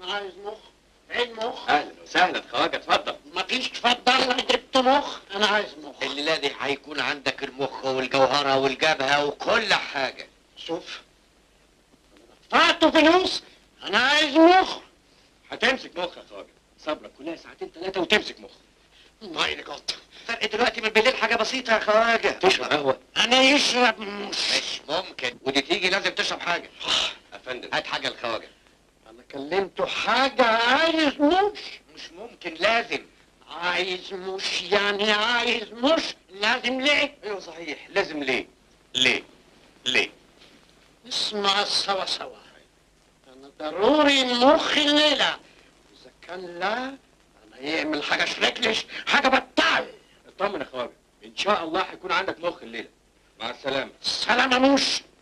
انا عايز مخ عين مخ اهلا وسهلا خواجه اتفضل مفيش اتفضل جبت مخ انا عايز مخ الليله دي هيكون عندك المخ والجوهره والجبهه وكل حاجه شوف دفعت فلوس انا عايز مخ هتمسك مخ يا خواجه صبرك كلها ساعتين ثلاثه وتمسك مخ ماي جاد فرق دلوقتي من بالليل حاجه بسيطه يا خواجه تشرب قهوه انا يشرب مش مش ممكن ودي تيجي لازم تشرب حاجه يا فندم هات حاجه للخواجه انا كلمته حاجة عايز مش مش ممكن لازم عايز مش يعني عايز مش لازم ليه ايوه صحيح لازم ليه ليه ليه اسمع سوا سوا انا ضروري مخ الليلة اذا كان لا انا يعمل حاجة شركلش حاجة بطال اطمن يا خواجه ان شاء الله هيكون عندك مخ الليله مع السلامه سلامة مش